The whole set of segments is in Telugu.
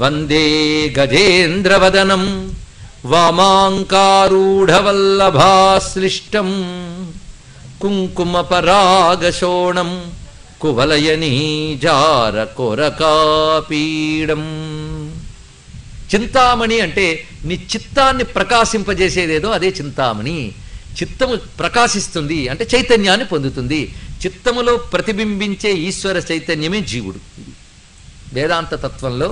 వందే గజేంద్రవదనం వామాంకారూఢవల్లభాశ్లిష్టం కుంకుమపరాగశోణం కువలయనీజార కొరకాపీడం చింతామణి అంటే నీ చిత్తాన్ని ప్రకాశింపజేసేదేదో అదే చింతామణి చిత్తము ప్రకాశిస్తుంది అంటే చైతన్యాన్ని పొందుతుంది చిత్తములో ప్రతిబింబించే ఈశ్వర చైతన్యమే జీవుడు వేదాంత తత్వంలో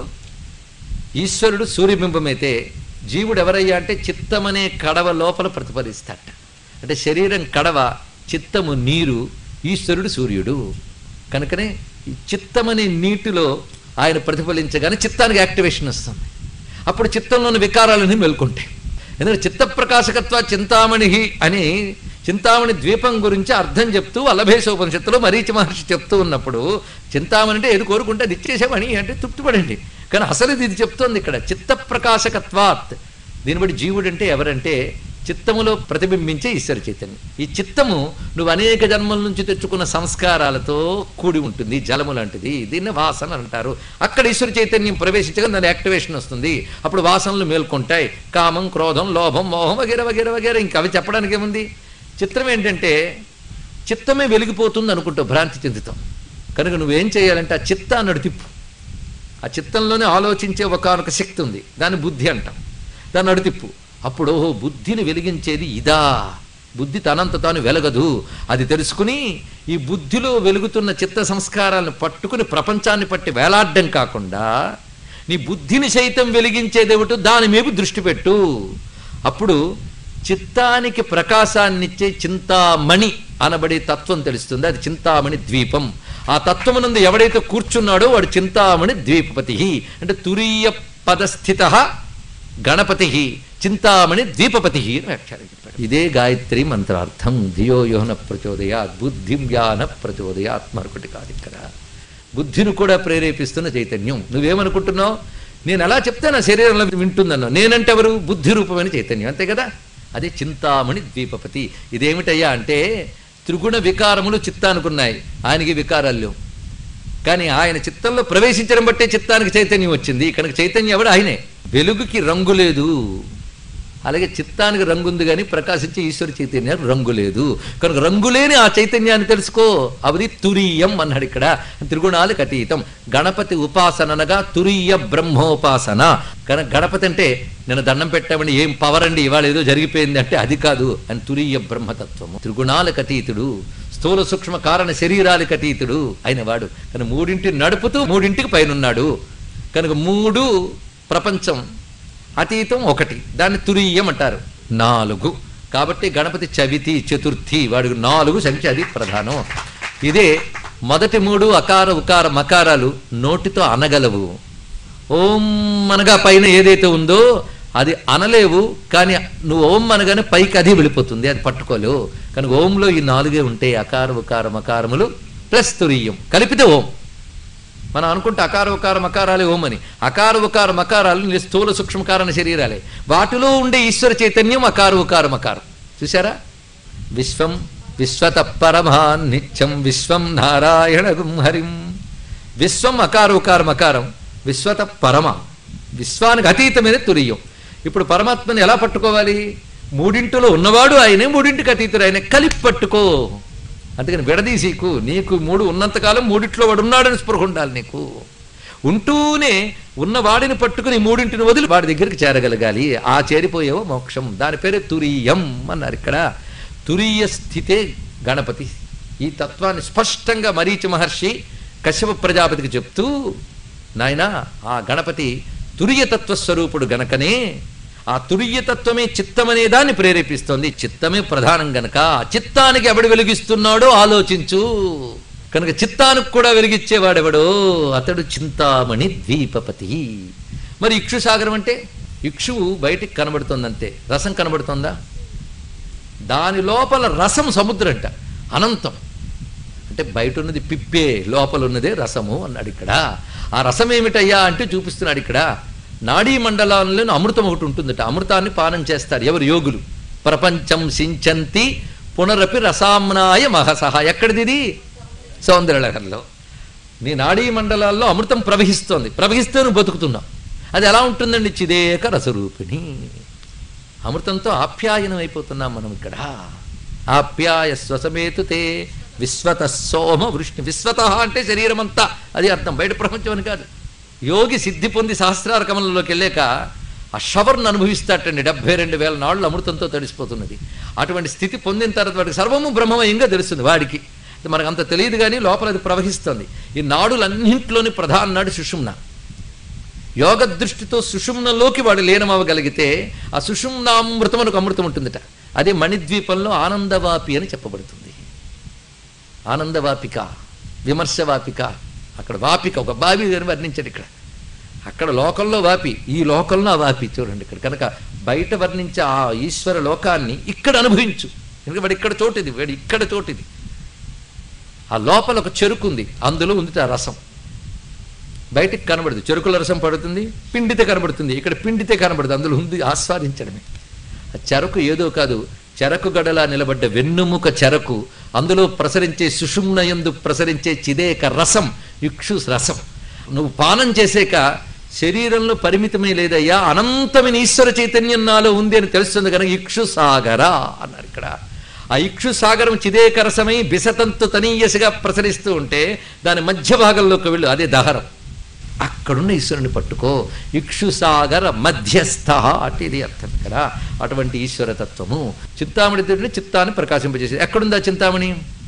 ఈశ్వరుడు సూర్యబింబమైతే జీవుడు ఎవరయ్యా అంటే చిత్తమనే కడవ లోపల ప్రతిఫలిస్తాట అంటే శరీరం కడవ చిత్తము నీరు ఈశ్వరుడు సూర్యుడు కనుకనే ఈ చిత్తమనే నీటిలో ఆయన ప్రతిఫలించగానే చిత్తానికి యాక్టివేషన్ వస్తుంది అప్పుడు చిత్తంలోని వికారాలన్నీ మేల్కొంటాయి ఎందుకంటే చిత్త ప్రకాశకత్వ చింతామణి అని చింతామణి ద్వీపం గురించి అర్థం చెప్తూ అలభేశోపనిషత్తులో మరీచి మహర్షి చెప్తూ ఉన్నప్పుడు చింతామణి అంటే ఏది కోరుకుంటే అది ఇచ్చేసామని అంటే తృప్తిపడండి కానీ అసలు ఇది చెప్తోంది ఇక్కడ చిత్త ప్రకాశకత్వాత్ దీన్ని బట్టి జీవుడు అంటే ఎవరంటే చిత్తములో ప్రతిబింబించే ఈశ్వర చైతన్యం ఈ చిత్తము నువ్వు అనేక జన్మల నుంచి తెచ్చుకున్న సంస్కారాలతో కూడి ఉంటుంది జలము లాంటిది దీన్ని వాసన అంటారు అక్కడ ఈశ్వర చైతన్యం ప్రవేశించగా దాని యాక్టివేషన్ వస్తుంది అప్పుడు వాసనలు మేల్కొంటాయి కామం క్రోధం లోభం మోహం వగేర వగేర వగేర ఇంకా అవి చెప్పడానికి ఏముంది చిత్రం ఏంటంటే చిత్తమే వెలిగిపోతుంది అనుకుంటావు భ్రాంతి చెందుతాం కనుక నువ్వేం చేయాలంటే ఆ చిత్తాన్ని తిప్పు ఆ చిత్తంలోనే ఆలోచించే ఒకనొక శక్తి ఉంది దాన్ని బుద్ధి అంటాం దాన్ని అడుతిప్పు అప్పుడు ఓహో బుద్ధిని వెలిగించేది ఇదా బుద్ధి తనంత తాను వెలగదు అది తెలుసుకుని ఈ బుద్ధిలో వెలుగుతున్న చిత్త సంస్కారాలను పట్టుకుని ప్రపంచాన్ని పట్టి వేలాడడం కాకుండా నీ బుద్ధిని సైతం వెలిగించేదేమిటో దాని మీద దృష్టి పెట్టు అప్పుడు చిత్తానికి ప్రకాశాన్నిచ్చే చింతామణి అనబడే తత్వం తెలుస్తుంది అది చింతామణి ద్వీపం ఆ తత్వమునందు ఎవడైతే కూర్చున్నాడో వాడు చింతామణి ద్వీపపతి అంటే తురీయ పదస్థిత గణపతి చింతామణి ద్వీపపతి అని వ్యాఖ్యానం చెప్పాడు ఇదే గాయత్రి మంత్రార్థం ధియో యోహన ప్రచోదయాత్ బుద్ధిం యాన ప్రచోదయాత్ మరొకటి కాదు ఇక్కడ బుద్ధిని కూడా ప్రేరేపిస్తున్న చైతన్యం నువ్వేమనుకుంటున్నావు నేను అలా చెప్తే నా శరీరంలో వింటుందన్నా నేనంటే ఎవరు బుద్ధి రూపమైన చైతన్యం అంతే కదా అదే చింతామణి ద్వీపపతి ఇదేమిటయ్యా అంటే త్రిగుణ వికారములు చిత్తానుకున్నాయి ఆయనకి వికారాలు లేవు కానీ ఆయన చిత్తంలో ప్రవేశించడం బట్టే చిత్తానికి చైతన్యం వచ్చింది కనుక చైతన్యం ఎవడు ఆయనే వెలుగుకి రంగు లేదు అలాగే చిత్తానికి రంగు ఉంది కానీ ప్రకాశించే ఈశ్వర చైతన్యానికి రంగు లేదు కనుక రంగులేని ఆ చైతన్యాన్ని తెలుసుకో అవది తురీయం అన్నాడు ఇక్కడ త్రిగుణాలకు అతీతం గణపతి ఉపాసన అనగా తురీయ బ్రహ్మోపాసన కనుక గణపతి అంటే నేను దండం పెట్టామని ఏం పవర్ అండి ఇవాళ ఏదో జరిగిపోయింది అంటే అది కాదు అని తురీయ బ్రహ్మతత్వము త్రిగుణాలకు అతీతుడు స్థూల సూక్ష్మ కారణ శరీరాలకు అతీతుడు అయిన వాడు కానీ మూడింటిని నడుపుతూ మూడింటికి పైనున్నాడు కనుక మూడు ప్రపంచం అతీతం ఒకటి దాన్ని తురీయం అంటారు నాలుగు కాబట్టి గణపతి చవితి చతుర్థి వాడికి నాలుగు సంఖ్య అది ప్రధానం ఇదే మొదటి మూడు అకార ఉకార మకారాలు నోటితో అనగలవు ఓం అనగా పైన ఏదైతే ఉందో అది అనలేవు కానీ నువ్వు ఓం అనగానే పైకి అది వెళ్ళిపోతుంది అది పట్టుకోలేవు కనుక ఓంలో ఈ నాలుగే ఉంటాయి అకార ఉకార మకారములు ప్లస్ తురీయం కలిపితే ఓం మనం అనుకుంటే అకార ఉకార మకారాలే ఓం అని అకార ఉకార మకారాలు నీ స్థూల సూక్ష్మకారణ శరీరాలే వాటిలో ఉండే ఈశ్వర చైతన్యం అకార ఉకార మకారం చూసారా విశ్వం విశ్వత పరమాన్ నిత్యం విశ్వం నారాయణ హరిం విశ్వం అకార ఉకార మకారం విశ్వత పరమ విశ్వానికి అతీతమైన తురియం ఇప్పుడు పరమాత్మని ఎలా పట్టుకోవాలి మూడింటిలో ఉన్నవాడు ఆయనే మూడింటికి అతీతుడు ఆయన కలిపి పట్టుకో అందుకని విడదీసీకు నీకు మూడు ఉన్నంతకాలం మూడిట్లో వాడు ఉన్నాడని స్పృహ ఉండాలి నీకు ఉంటూనే ఉన్నవాడిని పట్టుకుని మూడింటిని వదిలి వాడి దగ్గరికి చేరగలగాలి ఆ చేరిపోయేవో మోక్షం దాని పేరే తురీయం అన్నారు ఇక్కడ తురీయ స్థితే గణపతి ఈ తత్వాన్ని స్పష్టంగా మరీచి మహర్షి కశ్యప ప్రజాపతికి చెప్తూ నాయనా ఆ గణపతి తురియతత్వ స్వరూపుడు గనకనే ఆ తురియతత్వమే చిత్తమనే దాన్ని ప్రేరేపిస్తోంది చిత్తమే ప్రధానం గనక ఆ చిత్తానికి ఎవడు వెలిగిస్తున్నాడో ఆలోచించు కనుక చిత్తానికి కూడా వెలిగించేవాడెవడో అతడు చింతామణి ద్వీపపతి మరి ఇక్షుసాగరం అంటే ఇక్షువు బయటికి కనబడుతోందంతే రసం కనబడుతోందా దాని లోపల రసం సముద్రంట అనంతం అంటే బయట ఉన్నది పిప్పే లోపల ఉన్నదే రసము అన్నాడు ఇక్కడ ఆ రసం ఏమిటయ్యా అంటే చూపిస్తున్నాడు ఇక్కడ నాడీ మండలాల్లో అమృతం ఒకటి ఉంటుందట అమృతాన్ని పానం చేస్తారు ఎవరు యోగులు ప్రపంచం సించంతి పునరపి రసామ్నాయ మహసహ ఎక్కడిది ఇది సౌందర్యలహరిలో నీ నాడీ మండలాల్లో అమృతం ప్రవహిస్తోంది ప్రవహిస్తే నువ్వు బతుకుతున్నావు అది ఎలా ఉంటుందండి చిదేక రసరూపిణి అమృతంతో ఆప్యాయనం అయిపోతున్నాం మనం ఇక్కడ ఆప్యాయ స్వసమేతుతే విశ్వత సోమ వృష్ణి విశ్వత అంటే శరీరం అంతా అది అర్థం బయట ప్రపంచం అని కాదు యోగి సిద్ధి పొంది సహస్రార కమలంలోకి వెళ్ళాక ఆ షవర్ను అనుభవిస్తాటండి డెబ్బై రెండు వేల నాళ్ళు అమృతంతో తడిసిపోతున్నది అటువంటి స్థితి పొందిన తర్వాత వాడికి సర్వము బ్రహ్మమయంగా తెలుస్తుంది వాడికి ఇది మనకు అంత తెలియదు కానీ లోపల అది ప్రవహిస్తుంది ఈ నాడులన్నింటిలోని ప్రధాన నాడు సుషుమ్న యోగ దృష్టితో సుషుమ్నలోకి వాడు లీనమవ్వగలిగితే ఆ సుషుమ్నామృతం మనకు అమృతం ఉంటుందట అదే మణిద్వీపంలో ఆనందవాపి అని చెప్పబడుతుంది ఆనందవాపిక విమర్శవాపిక అక్కడ వాపిక ఒక బావి అని వర్ణించాడు ఇక్కడ అక్కడ లోకంలో వాపి ఈ లోకంలో ఆ వాపి చూడండి ఇక్కడ కనుక బయట వర్ణించే ఆ ఈశ్వర లోకాన్ని ఇక్కడ అనుభవించు ఎందుకంటే వాడు ఇక్కడ చోటిది వాడు ఇక్కడ చోటిది ఆ లోపల ఒక చెరుకు ఉంది అందులో ఉంది ఆ రసం బయటికి కనబడదు చెరుకుల రసం పడుతుంది పిండితే కనబడుతుంది ఇక్కడ పిండితే కనబడదు అందులో ఉంది ఆస్వాదించడమే ఆ చెరకు ఏదో కాదు చెరకు గడలా నిలబడ్డ వెన్నుముక చెరకు అందులో ప్రసరించే సుషుమ్నయందు ప్రసరించే చిదేక రసం ఇక్షు రసం నువ్వు పానం చేసాక శరీరంలో పరిమితమే లేదయ్యా అనంతమైన ఈశ్వర చైతన్యం నాలో ఉంది అని తెలుస్తుంది కనుక ఇక్షు సాగర అన్నారు ఇక్కడ ఆ ఇక్షు సాగరం చిదేక రసమై బిసతంతు తనీయసిగా ప్రసరిస్తూ ఉంటే దాని మధ్య భాగంలోకి వెళ్ళు అదే దహరం అక్కడున్న ఈశ్వరుని పట్టుకో ఇక్షుసాగర మధ్యస్థ అంటే ఇది అర్థం ఇక్కడ అటువంటి ఈశ్వరతత్వము చింతామణి తిరిగి చిత్తాన్ని ప్రకాశింపజేసేది ఎక్కడుందా చింతామణి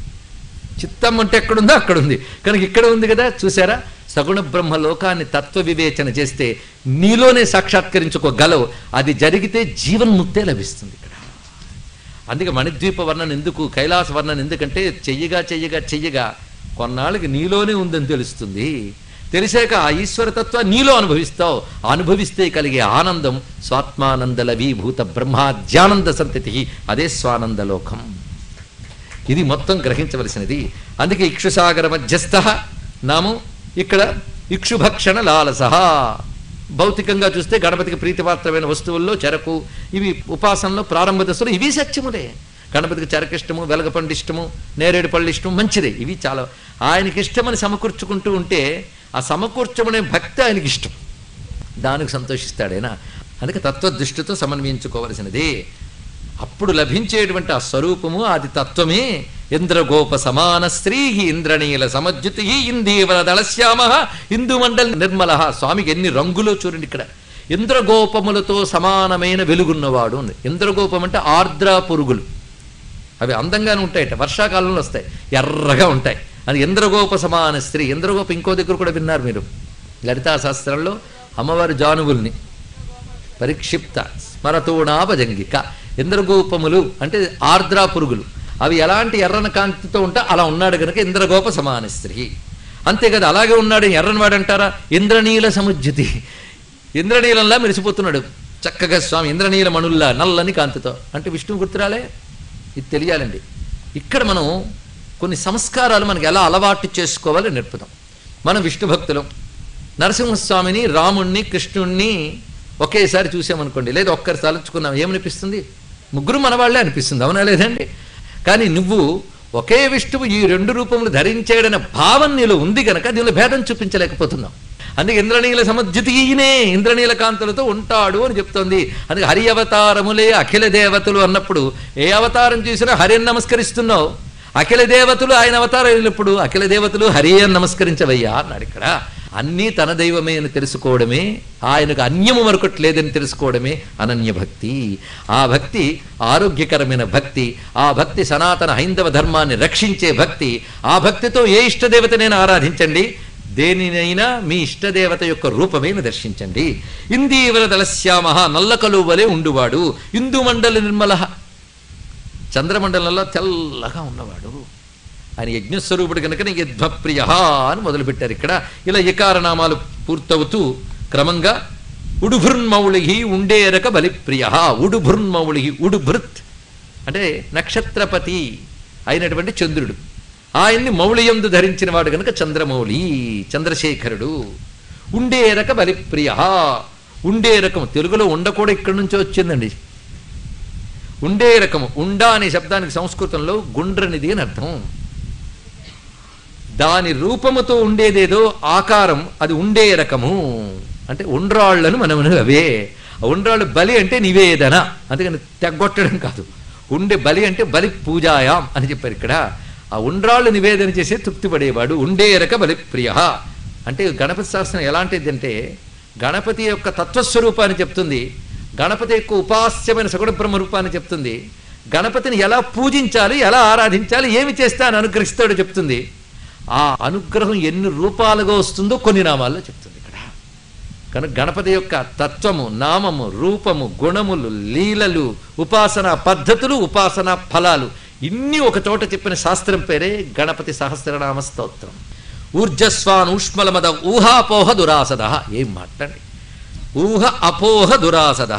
చిత్తం అంటే ఎక్కడుందో అక్కడుంది కనుక ఇక్కడ ఉంది కదా చూసారా సగుణ బ్రహ్మ లోకాన్ని తత్వ వివేచన చేస్తే నీలోనే సాక్షాత్కరించుకోగలవు అది జరిగితే జీవన్ముక్తే లభిస్తుంది ఇక్కడ అందుకే మణిద్వీప వర్ణన ఎందుకు కైలాస వర్ణన ఎందుకంటే చెయ్యగా చెయ్యగా చెయ్యగా కొన్నాళ్ళకి నీలోనే ఉందని తెలుస్తుంది తెలిసాక ఆ ఈశ్వరతత్వ నీలో అనుభవిస్తావు అనుభవిస్తే కలిగే ఆనందం స్వాత్మానందల విభూత బ్రహ్మాద్యానంద సంతతి అదే స్వానందలోకం ఇది మొత్తం గ్రహించవలసినది అందుకే ఇక్షుసాగర మధ్యస్థ నాము ఇక్కడ ఇక్షుభక్షణ లాలస భౌతికంగా చూస్తే గణపతికి ప్రీతిపాత్రమైన వస్తువుల్లో చెరకు ఇవి ఉపాసనలో ప్రారంభ దశలో ఇవి సత్యములే గణపతికి చెరకిష్టము వెలగపండు ఇష్టము నేరేడు పళ్ళు ఇష్టము మంచిదే ఇవి చాలా ఆయనకి ఇష్టమని సమకూర్చుకుంటూ ఉంటే ఆ సమకూర్చమనే భక్తి ఆయనకి ఇష్టం దానికి సంతోషిస్తాడైనా అందుకే తత్వదృష్టితో సమన్వయించుకోవలసినది అప్పుడు లభించేటువంటి ఆ స్వరూపము అది తత్వమే ఇంద్రగోప సమాన స్త్రీ ఇంద్రనీల సమజ్యుతి ఇందీవర దళశ్యామ ఇందుమండల్ నిర్మల స్వామికి ఎన్ని రంగులో చూడండి ఇక్కడ ఇంద్రగోపములతో సమానమైన వెలుగున్నవాడు ఉంది ఇంద్రగోపం అంటే ఆర్ద్ర పురుగులు అవి అందంగానే ఉంటాయట వర్షాకాలంలో వస్తాయి ఎర్రగా ఉంటాయి అది ఇంద్రగోప సమాన స్త్రీ ఇంద్రగోప ఇంకో దగ్గర కూడా విన్నారు మీరు లలితా శాస్త్రంలో అమ్మవారి జానువుల్ని పరిక్షిప్త స్మరతోణాపజంగిక ఇంద్రగోపములు అంటే ఆర్ద్రా పురుగులు అవి ఎలాంటి ఎర్రన కాంతితో ఉంటే అలా ఉన్నాడు కనుక ఇంద్రగోప సమాన స్త్రీ అంతే కదా అలాగే ఉన్నాడు ఎర్రని వాడు అంటారా ఇంద్రనీల సముజ్జితి ఇంద్రనీలంలా మెరిసిపోతున్నాడు చక్కగా స్వామి ఇంద్రనీల మణుల్లా నల్లని కాంతితో అంటే విష్ణువు గుర్తురాలే ఇది తెలియాలండి ఇక్కడ మనం కొన్ని సంస్కారాలు మనకి ఎలా అలవాటు చేసుకోవాలో నేర్పుదాం మనం విష్ణు భక్తులం నరసింహస్వామిని రాముణ్ణి కృష్ణుణ్ణి ఒకేసారి చూసామనుకోండి లేదా ఒక్కరి తలుచుకున్నాం ఏమనిపిస్తుంది ముగ్గురు మనవాళ్లే అనిపిస్తుంది అవునా లేదండి కానీ నువ్వు ఒకే విష్ణువు ఈ రెండు రూపములు ధరించాడన్న భావం నీలో ఉంది గనక దీనిలో భేదం చూపించలేకపోతున్నాం అందుకే ఇంద్రనీల సమజ్యుతి ఈయనే ఇంద్రనీల కాంతులతో ఉంటాడు అని చెప్తోంది అందుకే హరి అవతారములే అఖిల దేవతలు అన్నప్పుడు ఏ అవతారం చూసినా హరిని నమస్కరిస్తున్నావు అఖిల దేవతలు ఆయన అవతారం అయినప్పుడు అఖిల దేవతలు హరి అని నమస్కరించవయ్యా అన్నాడు ఇక్కడ అన్నీ తన దైవమే అని తెలుసుకోవడమే ఆయనకు అన్యము మరొకటి లేదని తెలుసుకోవడమే అనన్య భక్తి ఆ భక్తి ఆరోగ్యకరమైన భక్తి ఆ భక్తి సనాతన హైందవ ధర్మాన్ని రక్షించే భక్తి ఆ భక్తితో ఏ ఇష్టదేవతనైనా ఆరాధించండి దేనినైనా మీ ఇష్టదేవత యొక్క రూపమైన దర్శించండి ఇందీవర దళశ్యామ నల్ల కలువలే ఉండువాడు ఇందు మండల నిర్మల చంద్రమండలంలో తెల్లగా ఉన్నవాడు ఆయన యజ్ఞస్వరూపుడు కనుక యద్భప్రియ అని మొదలుపెట్టారు ఇక్కడ ఇలా ఇకారనామాలు పూర్తవుతూ క్రమంగా ఉడుభృన్మౌళి ఉండేరక బలిప్రియ ఉడుభృన్మౌళి ఉడుభృత్ అంటే నక్షత్రపతి అయినటువంటి చంద్రుడు ఆయన్ని మౌళియందు ధరించిన వాడు కనుక చంద్రమౌళి చంద్రశేఖరుడు ఉండేరక బలిప్రియ ఉండే రకం తెలుగులో ఉండ కూడా ఇక్కడి నుంచో వచ్చిందండి ఉండే రకము ఉండ అనే శబ్దానికి సంస్కృతంలో గుండ్రనిది అని అర్థం దాని రూపముతో ఉండేదేదో ఆకారం అది ఉండే రకము అంటే ఉండ్రాళ్లను మనమును అవే ఆ ఉండ్రాళ్ళు బలి అంటే నివేదన అందుకని తెగ్గొట్టడం కాదు ఉండే బలి అంటే బలి పూజాయాం అని చెప్పారు ఇక్కడ ఆ ఉండ్రాళ్ళు నివేదన చేసే తృప్తి పడేవాడు ఉండేరక బలి ప్రియ అంటే గణపతి శాస్త్రం ఎలాంటిదంటే గణపతి యొక్క తత్వస్వరూపాన్ని చెప్తుంది గణపతి యొక్క ఉపాస్యమైన సగుణ బ్రహ్మ రూపాన్ని చెప్తుంది గణపతిని ఎలా పూజించాలి ఎలా ఆరాధించాలి ఏమి చేస్తే ఆయన అనుగ్రహిస్తాడో చెప్తుంది ఆ అనుగ్రహం ఎన్ని రూపాలుగా వస్తుందో కొన్ని నామాల్లో చెప్తుంది ఇక్కడ కనుక గణపతి యొక్క తత్వము నామము రూపము గుణములు లీలలు ఉపాసన పద్ధతులు ఉపాసన ఫలాలు ఇన్ని ఒక చోట చెప్పిన శాస్త్రం పేరే గణపతి సహస్రనామ స్తోత్రం ఊర్జస్వాన్ ఊష్మలమద ఊహాపోహ దురాసద ఏం మాట్లాడి ఊహ అపోహ దురాసద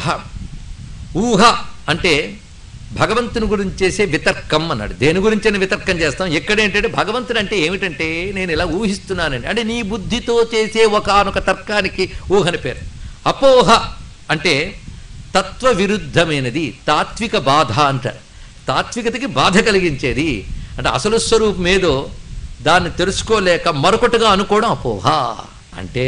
ఊహ అంటే భగవంతుని గురించి చేసే వితర్కం అన్నాడు దేని గురించి వితర్కం చేస్తాం ఎక్కడేంటంటే భగవంతుడు అంటే ఏమిటంటే నేను ఇలా ఊహిస్తున్నానని అంటే నీ బుద్ధితో చేసే ఒకనొక తర్కానికి ఊహని పేరు అపోహ అంటే తత్వ విరుద్ధమైనది తాత్విక బాధ అంటారు తాత్వికతకి బాధ కలిగించేది అంటే అసలు స్వరూపం ఏదో దాన్ని తెలుసుకోలేక మరొకటిగా అనుకోవడం అపోహ అంటే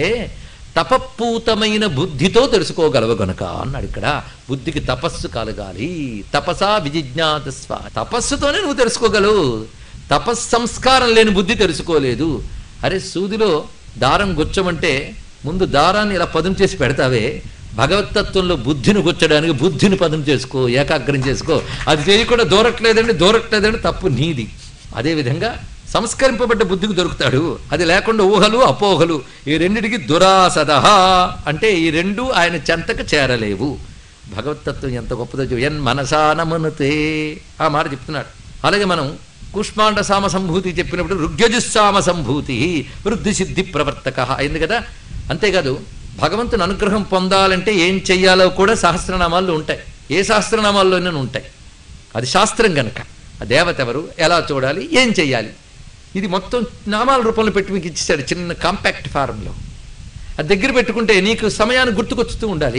తపపూతమైన బుద్ధితో తెలుసుకోగలవు గనుక అన్నాడు ఇక్కడ బుద్ధికి తపస్సు కలగాలి తపసా విజిజ్ఞాతస్వ తపస్సుతోనే నువ్వు తెలుసుకోగలవు తపస్సంస్కారం లేని బుద్ధి తెలుసుకోలేదు అరే సూదిలో దారం గుచ్చమంటే ముందు దారాన్ని ఇలా పదుం చేసి పెడతావే భగవతత్వంలో బుద్ధిని గుచ్చడానికి బుద్ధిని పదం చేసుకో ఏకాగ్రం చేసుకో అది చేయకుండా దూరట్లేదండి దూరట్లేదండి తప్పు నీది అదేవిధంగా సంస్కరింపబడ్డ బుద్ధికి దొరుకుతాడు అది లేకుండా ఊహలు అపోహలు ఈ రెండిటికి దురాసద అంటే ఈ రెండు ఆయన చెంతకు చేరలేవు భగవతత్వం ఎంత గొప్పదో చూ ఎన్ మనసానమనుతే ఆ మాట చెప్తున్నాడు అలాగే మనం కుష్మాండ సామ సంభూతి చెప్పినప్పుడు రుగ్యజుస్సామ సంభూతి వృద్ధి సిద్ధి ప్రవర్తక అయింది కదా అంతేకాదు భగవంతుని అనుగ్రహం పొందాలంటే ఏం చెయ్యాలో కూడా సహస్రనామాల్లో ఉంటాయి ఏ సహస్రనామాల్లోనే ఉంటాయి అది శాస్త్రం గనక ఆ దేవత ఎవరు ఎలా చూడాలి ఏం చెయ్యాలి ఇది మొత్తం నామాల రూపంలో పెట్టి మీకు ఇచ్చేసాడు చిన్న కాంపాక్ట్ ఫారంలో అది దగ్గర పెట్టుకుంటే నీకు సమయాన్ని గుర్తుకొచ్చుతూ ఉండాలి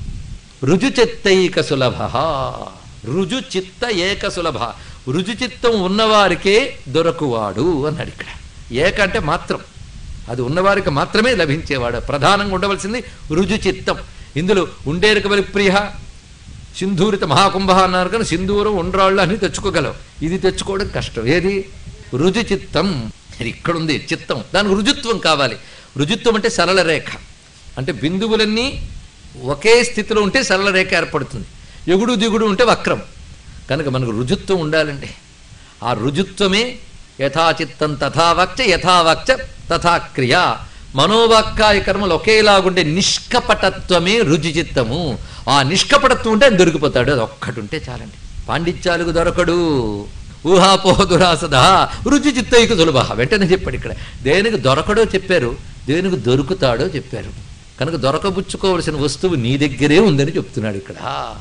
రుజుచిత్తైక సులభ రుజుచిత్త ఏక సులభ రుజుచిత్తం ఉన్నవారికే దొరకువాడు అన్నాడు ఇక్కడ ఏక అంటే మాత్రం అది ఉన్నవారికి మాత్రమే లభించేవాడు ప్రధానంగా ఉండవలసింది రుజుచిత్తం ఇందులో ఉండేరుక బలి ప్రియ సింధూరిత మహాకుంభ అన్నారు కానీ సింధూరం ఉండ్రాళ్ళు అని తెచ్చుకోగలవు ఇది తెచ్చుకోవడం కష్టం ఏది రుజుచిత్తం ఇది ఇక్కడుంది చిత్తం దానికి రుజుత్వం కావాలి రుజుత్వం అంటే సరళ రేఖ అంటే బిందువులన్నీ ఒకే స్థితిలో ఉంటే సరళ రేఖ ఏర్పడుతుంది ఎగుడు దిగుడు ఉంటే వక్రం కనుక మనకు రుజుత్వం ఉండాలండి ఆ రుజుత్వమే యథాచిత్తం తథావక్చ యథావక్చ తథా క్రియ మనోవాక్కాయ కర్మలు ఒకేలాగుండే నిష్కపటత్వమే రుజుచిత్తము ఆ నిష్కపటత్వం ఉంటే ఆయన దొరికిపోతాడు అది ఒక్కటి ఉంటే చాలండి పాండిత్యాలకు దొరకడు ఊహాపోహ దురాసద రుచి చిత్తైకు సులభ వెంటనే చెప్పాడు ఇక్కడ దేనికి దొరకడో చెప్పారు దేనికి దొరుకుతాడో చెప్పారు కనుక దొరకబుచ్చుకోవలసిన వస్తువు నీ దగ్గరే ఉందని చెప్తున్నాడు ఇక్కడ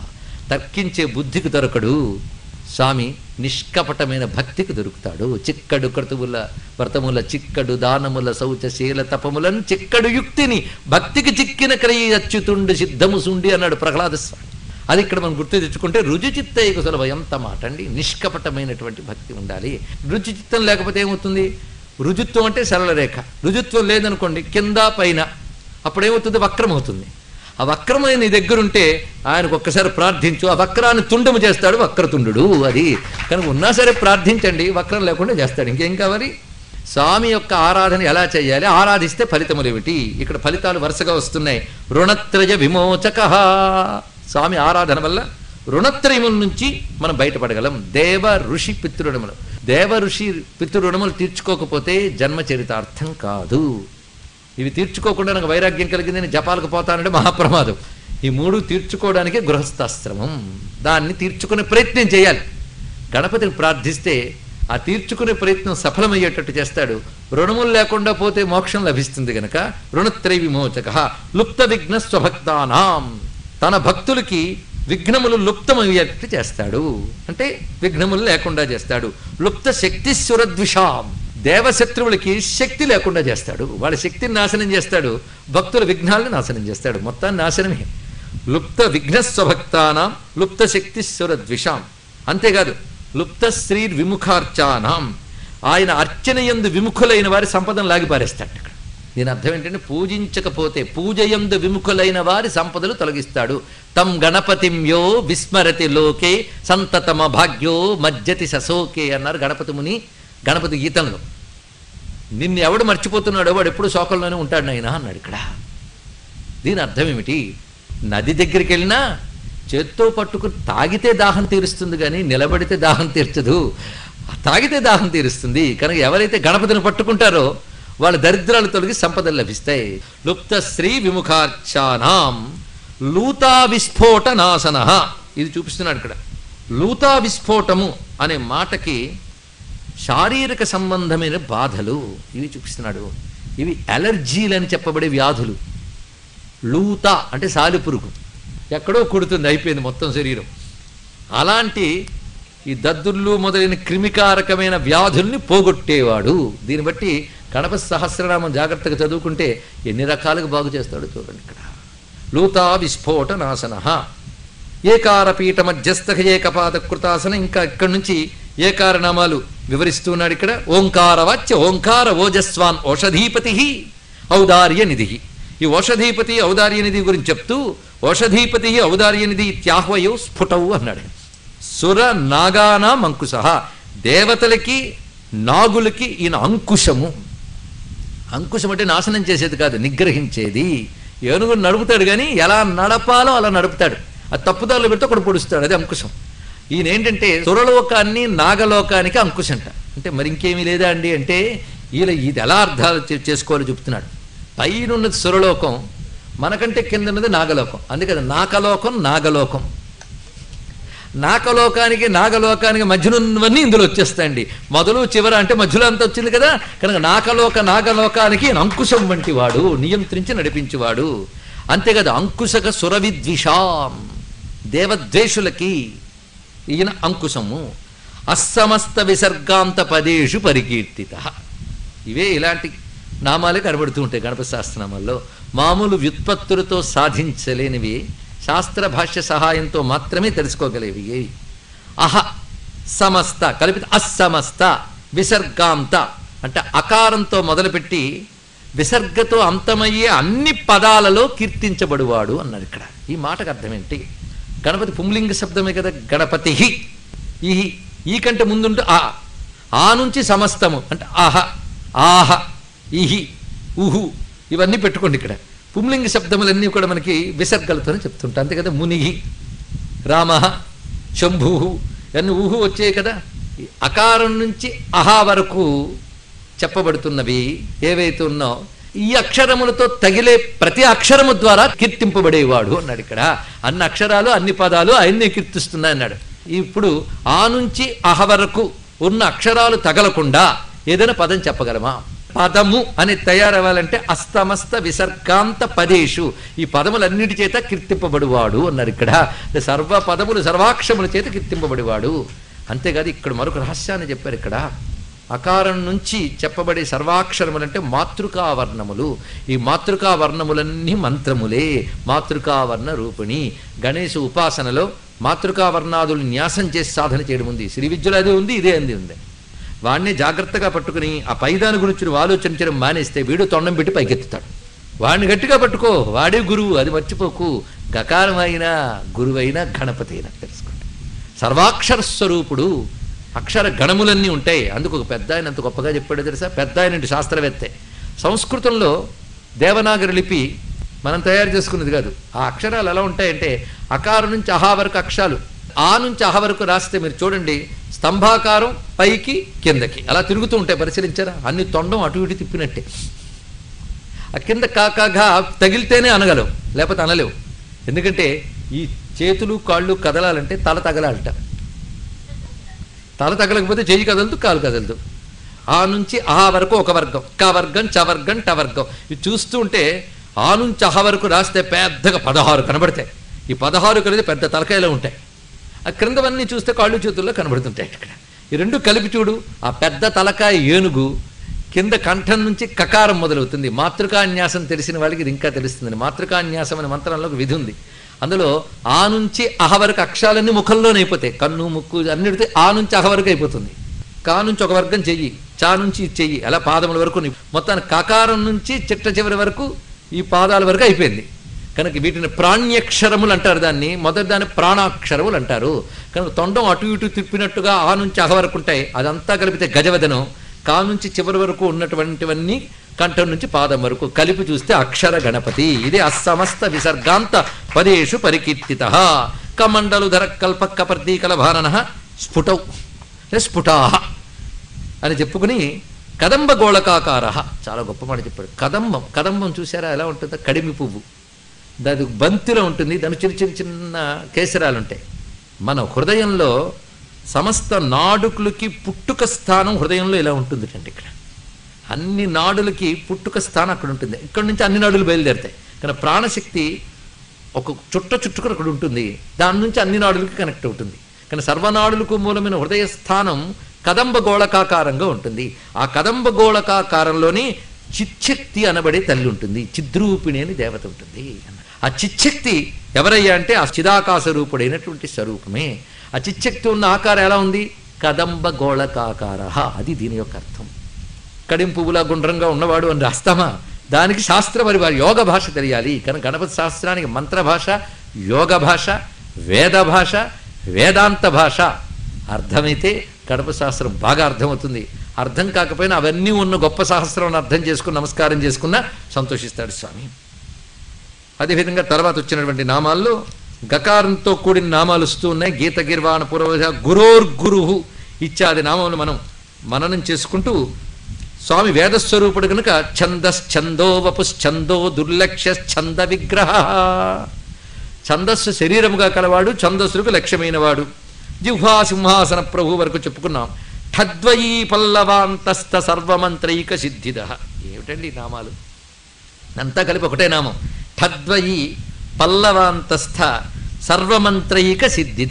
తర్కించే బుద్ధికి దొరకడు స్వామి నిష్కపటమైన భక్తికి దొరుకుతాడు చిక్కడు క్రతువుల వ్రతముల చిక్కడు దానముల శౌచశీల తపములను చిక్కడు యుక్తిని భక్తికి చిక్కిన క్రయి అచ్యుతుండు సిద్ధము సుండి అన్నాడు ప్రహ్లాద స్వామి అది ఇక్కడ మనం గుర్తు తెచ్చుకుంటే రుచిచిత్తైక సులభ ఎంత మాట అండి నిష్కపటమైనటువంటి భక్తి ఉండాలి రుచిచిత్తం లేకపోతే ఏమవుతుంది రుజుత్వం అంటే సరళ రేఖ రుజుత్వం లేదనుకోండి కింద పైన అప్పుడేమవుతుంది వక్రం అవుతుంది ఆ వక్రమైన నీ దగ్గరుంటే ఆయనకు ఒక్కసారి ప్రార్థించు ఆ వక్రాన్ని తుండము చేస్తాడు వక్రతుండు అది కనుక ఉన్నా సరే ప్రార్థించండి వక్రం లేకుండా చేస్తాడు ఇంకేం కావాలి స్వామి యొక్క ఆరాధన ఎలా చేయాలి ఆరాధిస్తే ఫలితములు ఏమిటి ఇక్కడ ఫలితాలు వరుసగా వస్తున్నాయి రుణత్రయ విమోచక స్వామి ఆరాధన వల్ల రుణత్రయముల నుంచి మనం బయటపడగలం దేవ ఋషి పితృణములు దేవ ఋషి పితృణములు తీర్చుకోకపోతే జన్మ చరితార్థం కాదు ఇవి తీర్చుకోకుండా నాకు వైరాగ్యం కలిగింది నేను జపాలకు పోతానంటే మహాప్రమాదం ఈ మూడు తీర్చుకోవడానికే గృహస్థాశ్రమం దాన్ని తీర్చుకునే ప్రయత్నం చేయాలి గణపతిని ప్రార్థిస్తే ఆ తీర్చుకునే ప్రయత్నం సఫలమయ్యేటట్టు చేస్తాడు రుణములు లేకుండా పోతే మోక్షం లభిస్తుంది గనక రుణత్రయ విమోచక లుప్త విఘ్న స్వభక్తానాం తన భక్తులకి విఘ్నములు లుప్తమయ్యేట్టు చేస్తాడు అంటే విఘ్నములు లేకుండా చేస్తాడు లుప్త శక్తి సురద్విషాం దేవశత్రువులకి శక్తి లేకుండా చేస్తాడు వాళ్ళ శక్తిని నాశనం చేస్తాడు భక్తుల విఘ్నాలను నాశనం చేస్తాడు మొత్తాన్ని నాశనమే లుప్త విఘ్న స్వభక్తానాం లుప్త శక్తి సురద్విషాం అంతేకాదు లుప్త శ్రీ విముఖార్చానాం ఆయన అర్చన యందు విముఖులైన వారి సంపదను లాగి పారేస్తాడు ఇక్కడ దీని అర్థం ఏంటంటే పూజించకపోతే పూజయందు విముఖులైన వారి సంపదలు తొలగిస్తాడు తం గణపతిం యో విస్మరతి లోకే సంతతమ భాగ్యో మజ్జతి ససోకే అన్నారు గణపతి ముని గణపతి గీతంలో నిన్ను ఎవడు మర్చిపోతున్నాడో వాడు ఎప్పుడు శోకంలోనే ఉంటాడు నాయన అన్నాడు ఇక్కడ దీని అర్థం ఏమిటి నది దగ్గరికి వెళ్ళినా చేత్తో పట్టుకుని తాగితే దాహం తీరుస్తుంది కానీ నిలబడితే దాహం తీర్చదు తాగితే దాహం తీరుస్తుంది కనుక ఎవరైతే గణపతిని పట్టుకుంటారో వాళ్ళ దరిద్రాలు తొలగి సంపదలు లభిస్తాయి లుప్త శ్రీ విముఖార్చానాం లూతా విస్ఫోట నాశన ఇది చూపిస్తున్నాడు ఇక్కడ లూతా విస్ఫోటము అనే మాటకి శారీరక సంబంధమైన బాధలు ఇవి చూపిస్తున్నాడు ఇవి అలర్జీలని చెప్పబడే వ్యాధులు లూత అంటే సాలిపురుగు ఎక్కడో కుడుతుంది అయిపోయింది మొత్తం శరీరం అలాంటి ఈ దద్దుర్లు మొదలైన క్రిమికారకమైన వ్యాధుల్ని పోగొట్టేవాడు దీన్ని బట్టి గణపతి సహస్రనామం జాగ్రత్తగా చదువుకుంటే ఎన్ని రకాలుగా బాగు చేస్తాడో చూడండి ఇక్కడ లూతా విస్ఫోట నాశన ఏకార పీఠ మధ్యస్థ ఏకపాద కృతాసన ఇంకా ఇక్కడి నుంచి ఏకార నామాలు వివరిస్తున్నాడు ఇక్కడ ఓంకార వాచ్య ఓంకార ఓజస్వాన్ ఓషధీపతి ఔదార్య నిధి ఈ ఓషధీపతి ఔదార్య నిధి గురించి చెప్తూ ఓషధీపతి ఔదార్య నిధి త్యాహ్వయో స్ఫుటవు అన్నాడు సుర నాగానాం అంకుశ దేవతలకి నాగులకి ఈయన అంకుశము అంకుశం అంటే నాశనం చేసేది కాదు నిగ్రహించేది ఏనుగును నడుపుతాడు కానీ ఎలా నడపాలో అలా నడుపుతాడు అది తప్పుదారులు పెడితే ఒకటి పొడుస్తాడు అది అంకుశం ఈయన ఏంటంటే సురలోకాన్ని నాగలోకానికి అంకుశంట అంటే మరి ఇంకేమీ లేదా అండి అంటే ఈయన ఇది ఎలా అర్థాలు చే- చేసుకోవాలో చెప్తున్నాడు పైన ఉన్నది సురలోకం మనకంటే కింద ఉన్నది నాగలోకం అందుకని నాకలోకం నాగలోకం నాకలోకానికి నాగలోకానికి మధ్యనున్నవన్నీ ఇందులో వచ్చేస్తాయండి మొదలు చివర అంటే మధ్యలో అంత వచ్చింది కదా కనుక నాకలోక నాగలోకానికి ఈయన అంకుశం వంటి వాడు నియంత్రించి నడిపించేవాడు అంతేకాదు అంకుశక సురవిద్విషాం దేవద్వేషులకి ఈయన అంకుశము అస్సమస్త విసర్గాంత పదేషు పరికీర్తిత ఇవే ఇలాంటి నామాలే కనబడుతూ ఉంటాయి గణపతి శాస్త్రనామాల్లో మామూలు వ్యుత్పత్తులతో సాధించలేనివి శాస్త్ర భాష్య సహాయంతో మాత్రమే తెలుసుకోగలేవి అహ సమస్త కలిపి అస్సమస్త విసర్గాంత అంటే అకారంతో మొదలుపెట్టి విసర్గతో అంతమయ్యే అన్ని పదాలలో కీర్తించబడువాడు అన్నారు ఇక్కడ ఈ మాటకు అర్థం ఏంటి గణపతి పుంలింగ శబ్దమే కదా గణపతి ఈ ఈ కంటే ముందుంటే ఆ ఆ నుంచి సమస్తము అంటే ఆహ ఆహ ఇహి ఉహు ఇవన్నీ పెట్టుకోండి ఇక్కడ పుంలింగ శబ్దములన్నీ కూడా మనకి విసర్గలతోనే చెప్తుంటాం అంతే కదా మునిహి రామ శంభు ఇవన్నీ ఊహు వచ్చాయి కదా ఈ అకారం నుంచి అహా వరకు చెప్పబడుతున్నవి ఏవైతే ఉన్నో ఈ అక్షరములతో తగిలే ప్రతి అక్షరము ద్వారా కీర్తింపబడేవాడు అన్నాడు ఇక్కడ అన్ని అక్షరాలు అన్ని పదాలు ఆయన్నే కీర్తిస్తున్నాయి అన్నాడు ఇప్పుడు ఆ నుంచి అహ వరకు ఉన్న అక్షరాలు తగలకుండా ఏదైనా పదం చెప్పగలమా పదము అని తయారవ్వాలంటే అస్తమస్త విసర్గాంత పదేషు ఈ పదములన్నిటి చేత కీర్తింపబడువాడు అన్నారు ఇక్కడ సర్వ పదములు సర్వాక్షముల చేత కీర్తింపబడివాడు అంతేకాదు ఇక్కడ మరొక రహస్యాన్ని చెప్పారు ఇక్కడ అకారం నుంచి చెప్పబడే సర్వాక్షరములంటే మాతృకావర్ణములు ఈ మాతృకావర్ణములన్నీ మంత్రములే మాతృకావర్ణ రూపిణి గణేశ ఉపాసనలో మాతృకావర్ణాదులు న్యాసం చేసి సాధన చేయడం ఉంది శ్రీ విద్యలో అదే ఉంది ఇదే అంది ఉంది వాడిని జాగ్రత్తగా పట్టుకుని ఆ పైదాని గురించి నువ్వు ఆలోచించడం మానేస్తే వీడు తొండం పెట్టి పైకెత్తుతాడు వాడిని గట్టిగా పట్టుకో వాడే గురువు అది మర్చిపోకు గకారం అయినా గురువైనా గణపతి అయినా తెలుసుకోండి సర్వాక్షర స్వరూపుడు అక్షర గణములన్నీ ఉంటాయి అందుకు ఒక పెద్ద ఆయన అంత గొప్పగా చెప్పాడు తెలుసా పెద్ద ఆయన శాస్త్రవేత్తే సంస్కృతంలో దేవనాగరి లిపి మనం తయారు చేసుకున్నది కాదు ఆ అక్షరాలు ఎలా ఉంటాయంటే అకారం నుంచి అహా వరకు అక్షరాలు ఆ నుంచి అహ వరకు రాస్తే మీరు చూడండి స్తంభాకారం పైకి కిందకి అలా తిరుగుతూ ఉంటాయి పరిశీలించారా అన్ని తొండం అటు ఇటు తిప్పినట్టే ఆ కింద కాకాగా తగిలితేనే అనగలవు లేకపోతే అనలేవు ఎందుకంటే ఈ చేతులు కాళ్ళు కదలాలంటే తల తగలాలట తల తగలకపోతే చెయ్యి కదలదు కాలు కదలదు ఆ నుంచి ఆ వరకు ఒక వర్గం క వర్గం చ వర్గం ట వర్గం ఇది చూస్తూ ఉంటే ఆ నుంచి అహ వరకు రాస్తే పెద్దగా పదహారు కనబడతాయి ఈ పదహారు కలిసి పెద్ద తలకాయలో ఉంటాయి ఆ క్రిందవన్నీ చూస్తే కాళ్ళు చేతుల్లో కనబడుతుంటాయి ఇక్కడ ఈ రెండు కలిపి చూడు ఆ పెద్ద తలకాయ ఏనుగు కింద కంఠం నుంచి కకారం మొదలవుతుంది మాతృకాన్యాసం తెలిసిన వాళ్ళకి ఇది ఇంకా తెలుస్తుంది మాతృకాన్యాసం అనే మంత్రంలో ఒక విధి ఉంది అందులో ఆ నుంచి అహ వరకు అక్షరాలన్నీ ముఖంలోనే అయిపోతాయి కన్ను ముక్కు అన్నిటితో ఆ నుంచి అహ వరకు అయిపోతుంది కా నుంచి ఒక వర్గం చెయ్యి చా నుంచి ఈ చెయ్యి అలా పాదముల వరకు ని- మొత్తానికి కకారం నుంచి చిట్ట చివరి వరకు ఈ పాదాల వరకు అయిపోయింది కనుక వీటిని ప్రాణ్యక్షరములు అంటారు దాన్ని మొదటి దాన్ని ప్రాణాక్షరములు అంటారు కనుక తొండం అటు ఇటు తిప్పినట్టుగా ఆ నుంచి అహ వరకు ఉంటాయి అదంతా కలిపితే గజవదనం కా నుంచి చివరి వరకు ఉన్నటువంటివన్నీ కంఠం నుంచి పాదం వరకు కలిపి చూస్తే అక్షర గణపతి ఇది అసమస్త విసర్గాంత పదేషు పరికీర్తిత కమండలుధర కల్పక్క ప్రతీకల భారణ స్ఫుటౌ లేదా స్ఫుటాహ అని చెప్పుకుని కదంబ గోళకాకార చాలా గొప్ప మాట చెప్పాడు కదంబం కదంబం చూసారా ఎలా ఉంటుందో కడిమి పువ్వు దాని బంతిలో ఉంటుంది దాని చిన్న చిన్న చిన్న కేసరాలు ఉంటాయి మన హృదయంలో సమస్త నాడుకులకి పుట్టుక స్థానం హృదయంలో ఇలా ఉంటుంది అండి ఇక్కడ అన్ని నాడులకి పుట్టుక స్థానం అక్కడ ఉంటుంది ఇక్కడ నుంచి అన్ని నాడులు బయలుదేరుతాయి కానీ ప్రాణశక్తి ఒక చుట్ట చుట్టుకుని అక్కడ ఉంటుంది దాని నుంచి అన్ని నాడులకి కనెక్ట్ అవుతుంది కానీ సర్వనాడులకు మూలమైన హృదయ స్థానం కదంబ గోళకాకారంగా ఉంటుంది ఆ కదంబ గోళకాకారంలోని చిచ్చక్తి అనబడే తల్లి ఉంటుంది చిద్రూపిణి అని దేవత ఉంటుంది ఆ చిచ్చక్తి ఎవరయ్యా అంటే ఆ చిదాకాశ రూపుడైనటువంటి స్వరూపమే ఆ చిచ్చక్తి ఉన్న ఆకారం ఎలా ఉంది కదంబ గోళకాకార అది దీని యొక్క అర్థం కడిం పువ్వులా గుండ్రంగా ఉన్నవాడు అని రాస్తామా దానికి శాస్త్ర పరివారు యోగ భాష తెలియాలి కనుక గణపతి శాస్త్రానికి మంత్ర భాష యోగ భాష వేద భాష వేదాంత భాష అర్థమైతే గణపతి శాస్త్రం బాగా అర్థమవుతుంది అర్థం కాకపోయినా అవన్నీ ఉన్న గొప్ప శాస్త్రం అర్థం చేసుకుని నమస్కారం చేసుకున్నా సంతోషిస్తాడు స్వామి అదేవిధంగా తర్వాత వచ్చినటువంటి నామాల్లో గకారంతో కూడిన నామాలు వస్తూ ఉన్నాయి గీత గిర్వాణ పూర్వజ గురోర్గురు ఇత్యాది నామములు మనం మననం చేసుకుంటూ స్వామి వేదస్వరూపుడు కనుక ఛందశ్చందో వపుశ్చందో దుర్లక్ష్య ఛంద విగ్రహ ఛందస్సు శరీరముగా కలవాడు ఛందస్సులకు లక్ష్యమైనవాడు జిహ్వా సింహాసన ప్రభు వరకు చెప్పుకున్నాం ఠద్వయీ పల్లవాంతస్థ సర్వమంత్రైక సిద్ధిద ఏమిటండి ఈ నామాలు అంతా కలిపి ఒకటే నామం ఠద్వయి పల్లవాంతస్థ సర్వమంత్రైక సిద్ధిద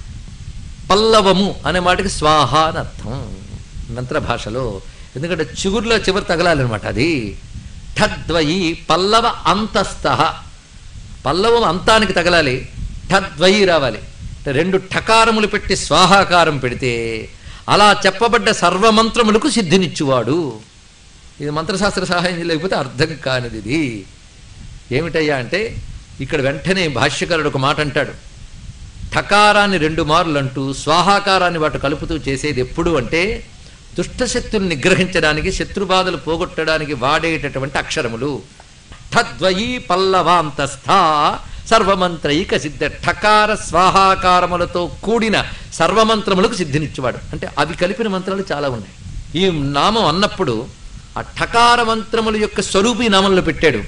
పల్లవము అనే మాటకి స్వాహ అని అర్థం మంత్ర భాషలో ఎందుకంటే చిగురులో చివరి తగలాలన్నమాట అది ఠద్వయి పల్లవ అంతస్థ పల్లవం అంతానికి తగలాలి ఠద్వయి రావాలి అంటే రెండు ఠకారములు పెట్టి స్వాహాకారం పెడితే అలా చెప్పబడ్డ సర్వమంత్రములకు సిద్ధినిచ్చువాడు ఇది మంత్రశాస్త్ర సహాయం లేకపోతే అర్థం కానిది ఇది ఏమిటయ్యా అంటే ఇక్కడ వెంటనే భాష్యకారుడు ఒక మాట అంటాడు ఠకారాన్ని రెండు మార్లు అంటూ స్వాహాకారాన్ని వాటి కలుపుతూ చేసేది ఎప్పుడు అంటే దుష్టశక్తుల్ని నిగ్రహించడానికి శత్రుబాధలు పోగొట్టడానికి వాడేటటువంటి అక్షరములు ఠద్వయీ పల్లవాంతస్థ సర్వమంత్రైక సిద్ధ ఠకార స్వాహాకారములతో కూడిన సర్వమంత్రములకు సిద్ధినిచ్చేవాడు అంటే అవి కలిపిన మంత్రాలు చాలా ఉన్నాయి ఈ నామం అన్నప్పుడు ఆ ఠకార మంత్రముల యొక్క స్వరూపి నామంలో పెట్టాడు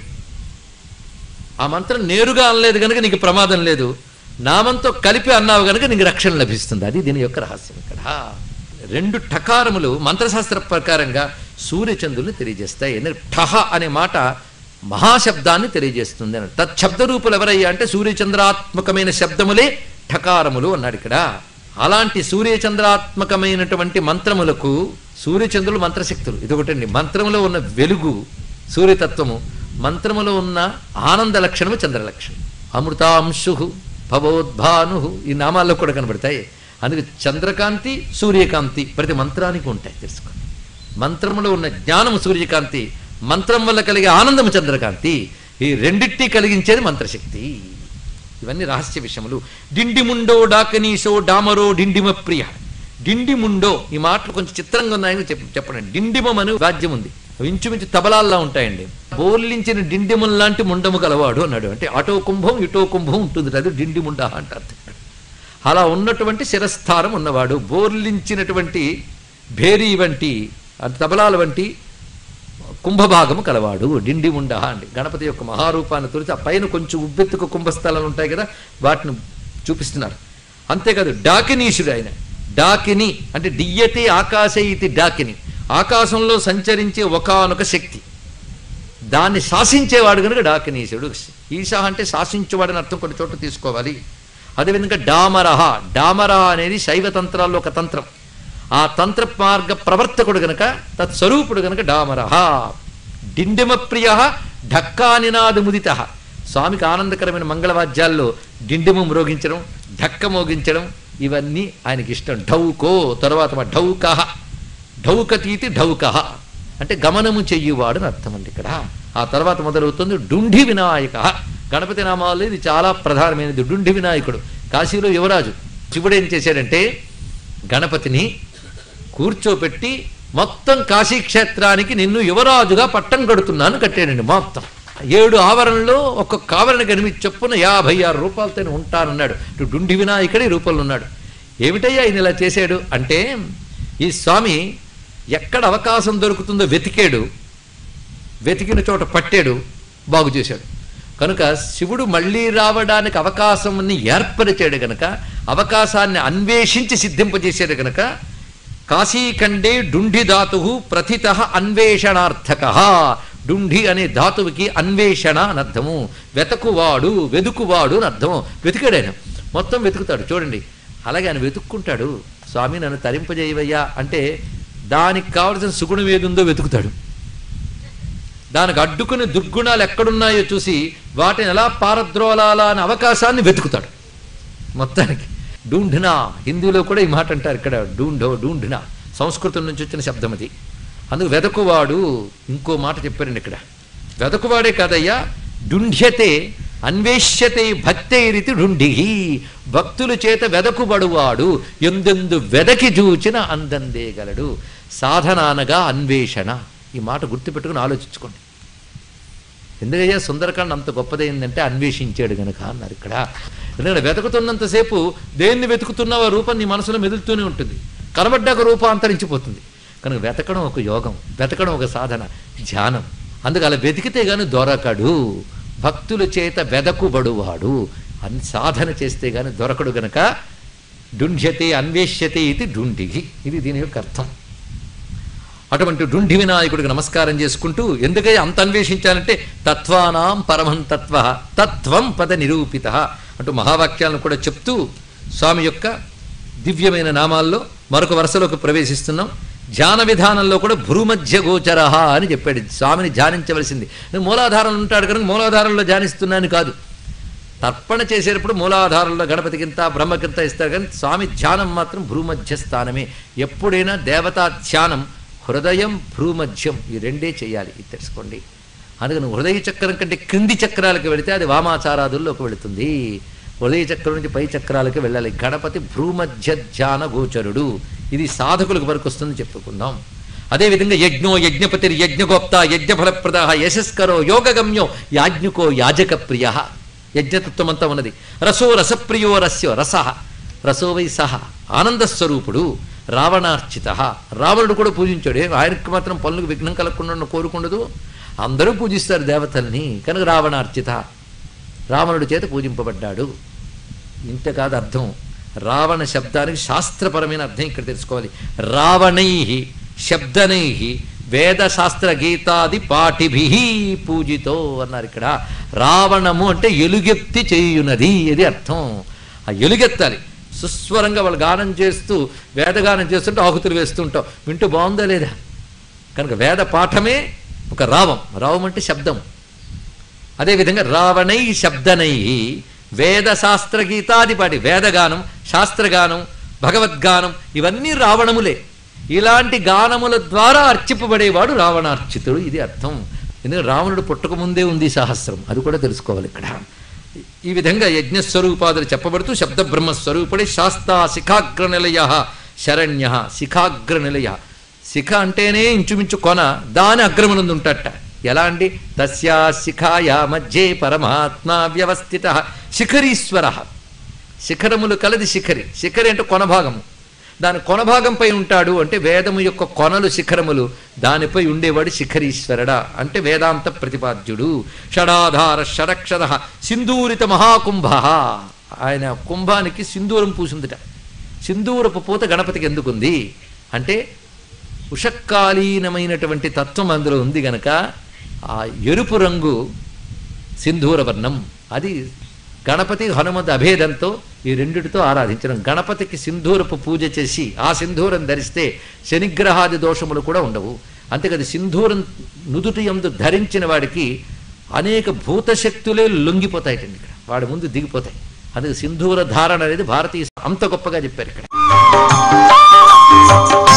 ఆ మంత్రం నేరుగా అనలేదు కనుక నీకు ప్రమాదం లేదు నామంతో కలిపి అన్నావు కనుక నీకు రక్షణ లభిస్తుంది అది దీని యొక్క రహస్యం ఇక్కడ రెండు ఠకారములు మంత్రశాస్త్ర ప్రకారంగా సూర్యచంద్రుల్ని తెలియజేస్తాయి ఎందుకంటే ఠహ అనే మాట మహాశబ్దాన్ని తెలియజేస్తుంది అని తచ్చబ్ద రూపులు ఎవరయ్యా అంటే సూర్యచంద్రాత్మకమైన శబ్దములే ఠకారములు అన్నాడు ఇక్కడ అలాంటి సూర్యచంద్రాత్మకమైనటువంటి మంత్రములకు సూర్యచంద్రులు మంత్రశక్తులు ఇదొకటండి మంత్రములో ఉన్న వెలుగు సూర్యతత్వము మంత్రములో ఉన్న ఆనంద లక్షణము చంద్రలక్షణం అమృతాంశు భవోద్భాను ఈ నామాల్లో కూడా కనబడతాయి అందుకే చంద్రకాంతి సూర్యకాంతి ప్రతి మంత్రానికి ఉంటాయి తెలుసుకోండి మంత్రములో ఉన్న జ్ఞానము సూర్యకాంతి మంత్రం వల్ల కలిగే ఆనందము చంద్రకాంతి ఈ రెండిట్టి కలిగించేది మంత్రశక్తి ఇవన్నీ రహస్య విషయములు డిండిముండో డాకనీసో డామరో డిండిమ ప్రియ డిండిముండో ఈ మాటలు కొంచెం చిత్రంగా ఉన్నాయని చెప్ప చెప్పండి డిండిమం అని వాద్యం ఉంది అవి ఇంచుమించు తబలాల్లా ఉంటాయండి బోర్లించిన డిండిమం లాంటి ముండము గలవాడు అన్నాడు అంటే అటో కుంభం ఇటో కుంభం ఉంటుంది అది డిండిముండ అంటారు అలా ఉన్నటువంటి శిరస్థానం ఉన్నవాడు బోర్లించినటువంటి భేరీ వంటి అంటే తబలాల వంటి కుంభభాగము కలవాడు డిండి ఉండ అండి గణపతి యొక్క మహారూపాన్ని తొలిచి ఆ పైన కొంచెం ఉబ్బెత్తుకు కుంభస్థలాలు ఉంటాయి కదా వాటిని చూపిస్తున్నారు అంతేకాదు డాకినీషుడు ఆయన డాకిని అంటే డియ్యతే ఆకాశ ఇది డాకిని ఆకాశంలో సంచరించే ఒకానొక శక్తి దాన్ని శాసించేవాడు కనుక డాకినీశుడు ఈశా అంటే శాసించేవాడని అర్థం కొన్ని చోట్ల తీసుకోవాలి అదేవిధంగా డామరహ డామరహ అనేది శైవ తంత్రాల్లో ఒక తంత్రం ఆ తంత్ర మార్గ ప్రవర్తకుడు గనక తత్స్వరూపుడు గనక డామరహ డిండిమ ప్రియ ఢక్కానినాది ముదిత స్వామికి ఆనందకరమైన మంగళవాద్యాల్లో డిండిమ మ్రోగించడం ఢక్క మోగించడం ఇవన్నీ ఆయనకి ఇష్టం ఢౌకో తర్వాత ఢౌకహ ఢౌకతీతి ఢౌక అంటే గమనము చెయ్యువాడు అని అర్థం అండి ఇక్కడ ఆ తర్వాత మొదలవుతుంది డుండి వినాయక గణపతి నామాల్లో ఇది చాలా ప్రధానమైనది డుండి వినాయకుడు కాశీలో యువరాజు శివుడు ఏం చేశాడంటే గణపతిని కూర్చోపెట్టి మొత్తం కాశీ క్షేత్రానికి నిన్ను యువరాజుగా పట్టం కడుతున్నాను కట్టాడండి మొత్తం ఏడు ఆవరణలో ఒక్కొక్క ఆవరణ కనిపించి చొప్పున యాభై ఆరు రూపాయలతో ఉంటానన్నాడు ఇటు డుండి వినాయకుడి రూపంలో ఉన్నాడు ఏమిటయ్యా ఆయన ఇలా చేశాడు అంటే ఈ స్వామి ఎక్కడ అవకాశం దొరుకుతుందో వెతికాడు వెతికిన చోట పట్టాడు బాగు చేశాడు కనుక శివుడు మళ్ళీ రావడానికి అవకాశాన్ని ఏర్పరిచాడు గనక అవకాశాన్ని అన్వేషించి సిద్ధింపజేశాడు గనక కాశీఖండే డుండి ధాతు ప్రథిత అన్వేషణార్థక డుండి అనే ధాతువుకి అన్వేషణ అని అర్థము వెతకువాడు వెదుకువాడు అని అర్థము వెతికాడు ఆయన మొత్తం వెతుకుతాడు చూడండి అలాగే ఆయన వెతుక్కుంటాడు స్వామి నన్ను తరింపజేయవయ్యా అంటే దానికి కావలసిన సుగుణం ఏదుందో వెతుకుతాడు దానికి అడ్డుకుని దుర్గుణాలు ఎక్కడున్నాయో చూసి వాటిని ఎలా పారద్రోలాలా అనే అవకాశాన్ని వెతుకుతాడు మొత్తానికి డూంఢినా హిందీలో కూడా ఈ మాట అంటారు ఇక్కడ డూంఢో డూంఢినా సంస్కృతం నుంచి వచ్చిన శబ్దం అది అందుకు వెదకువాడు ఇంకో మాట చెప్పారండి ఇక్కడ వెదకువాడే కాదయ్యా డుంఢ్యతే అన్వేష్యతే భక్తైరితి డుండి భక్తుల చేత వెదకుబడువాడు ఎందెందు వెదకి చూచిన అందందేగలడు సాధనానగా అన్వేషణ ఈ మాట గుర్తుపెట్టుకుని ఆలోచించుకోండి ఎందుకయ్యా సుందరకాండ అంత గొప్పదైందంటే అన్వేషించాడు గనక అన్నారు ఇక్కడ ఎందుకంటే వెతుకుతున్నంతసేపు దేన్ని వెతుకుతున్నావో రూపం నీ మనసులో మెదులుతూనే ఉంటుంది కనబడ్డాక రూపం అంతరించిపోతుంది కనుక వెతకడం ఒక యోగం వెతకడం ఒక సాధన ధ్యానం అందుకు అలా వెతికితే గాని దొరకడు భక్తుల చేత వెదకుబడువాడు అన్ సాధన చేస్తే గాని దొరకడు గనక డుంఢ్యతే అన్వేష్యతే ఇది డుండి ఇది దీని యొక్క అర్థం అటువంటి డుండి వినాయకుడికి నమస్కారం చేసుకుంటూ ఎందుకై అంత అన్వేషించాలంటే తత్వానాం పరమం తత్వ తత్వం పద నిరూపిత అంటూ మహావాక్యాలను కూడా చెప్తూ స్వామి యొక్క దివ్యమైన నామాల్లో మరొక వరుసలోకి ప్రవేశిస్తున్నాం ధ్యాన విధానంలో కూడా భ్రూమధ్య గోచర అని చెప్పాడు స్వామిని ధ్యానించవలసింది నేను మూలాధారంలో ఉంటాడు కనుక మూలాధారంలో ధ్యానిస్తున్నాను కాదు తర్పణ చేసేటప్పుడు మూలాధారంలో గణపతికింత బ్రహ్మకింత ఇస్తారు కానీ స్వామి ధ్యానం మాత్రం భ్రూమధ్య స్థానమే ఎప్పుడైనా దేవతా ధ్యానం హృదయం భ్రూమధ్యం ఈ రెండే చేయాలి ఇది తెలుసుకోండి అందుకని హృదయ చక్రం కంటే క్రింది చక్రాలకు వెళితే అది వామాచారాదుల్లోకి వెళుతుంది హృదయ చక్రం నుంచి పై చక్రాలకి వెళ్ళాలి గణపతి భ్రూమధ్య ధ్యాన గోచరుడు ఇది సాధకులకు వరకు వస్తుంది చెప్పుకుందాం అదేవిధంగా యజ్ఞో యజ్ఞపతిర్ యజ్ఞగోప్త యజ్ఞఫలప్రద యశస్కరో యోగగమ్యో యాజ్ఞుకో యాజక ప్రియ యజ్ఞతత్వం అంతా ఉన్నది రసో రసప్రియో రస్యో రస రసో వై సహ ఆనందస్వరూపుడు రావణార్చిత రావణుడు కూడా పూజించాడు ఏ, ఆయనకు మాత్రం పనులకు విఘ్నం కలగకుండా కోరుకుండదు అందరూ పూజిస్తారు దేవతల్ని కనుక రావణార్చిత రావణుడి చేత పూజింపబడ్డాడు ఇంత కాదు అర్థం రావణ శబ్దానికి శాస్త్రపరమైన అర్థం ఇక్కడ తెలుసుకోవాలి రావణై శబ్దనై వేద శాస్త్ర గీతాది పాఠిభి పూజితో అన్నారు ఇక్కడ రావణము అంటే ఎలుగెత్తి చేయునది ఇది అర్థం ఆ ఎలుగెత్తాలి సుస్వరంగా వాళ్ళు గానం చేస్తూ వేదగానం చేస్తుంటే ఆహుతులు వేస్తుంటాం వింటూ బాగుందా లేదా కనుక వేద పాఠమే ఒక రావం రావం అంటే శబ్దం అదేవిధంగా రావణై శబ్దనై వేద శాస్త్ర గీతాదిపాటి వేదగానం శాస్త్రగానం భగవద్గానం ఇవన్నీ రావణములే ఇలాంటి గానముల ద్వారా అర్చింపబడేవాడు రావణార్చితుడు ఇది అర్థం ఎందుకంటే రావణుడు పుట్టక ముందే ఉంది ఈ సహస్రం అది కూడా తెలుసుకోవాలి ఇక్కడ ఈ విధంగా యజ్ఞస్వరూపాదులు చెప్పబడుతూ శబ్ద బ్రహ్మస్వరూపుడే శాస్తా శిఖాగ్ర నిలయ శరణ్య శిఖాగ్ర నిలయ శిఖ అంటేనే ఇంచుమించు కొన దాని అగ్రమనందు ఉంటట ఎలా అండి తస్యా శిఖాయ మధ్యే పరమాత్మ వ్యవస్థిత శిఖరీశ్వర శిఖరములు కలది శిఖరి శిఖరి అంటే కొన భాగము దాని కొన భాగంపై ఉంటాడు అంటే వేదము యొక్క కొనలు శిఖరములు దానిపై ఉండేవాడు శిఖరీశ్వరుడా అంటే వేదాంత ప్రతిపాద్యుడు షడాధార షడక్షర సింధూరిత మహాకుంభ ఆయన కుంభానికి సింధూరం పూసిందిట సింధూరపు పూత గణపతికి ఎందుకుంది అంటే ఉషక్కాలీనమైనటువంటి తత్వం అందులో ఉంది గనక ఆ ఎరుపు రంగు సింధూర వర్ణం అది గణపతి హనుమంతు అభేదంతో ఈ రెండిటితో ఆరాధించడం గణపతికి సింధూరపు పూజ చేసి ఆ సింధూరం ధరిస్తే శనిగ్రహాది దోషములు కూడా ఉండవు అంతేకాదు సింధూరం నుదుటి యందు ధరించిన వాడికి అనేక భూతశక్తులే లొంగిపోతాయటండి ఇక్కడ వాడి ముందు దిగిపోతాయి అందుకే సింధూర ధారణ అనేది భారతీయ అంత గొప్పగా చెప్పారు ఇక్కడ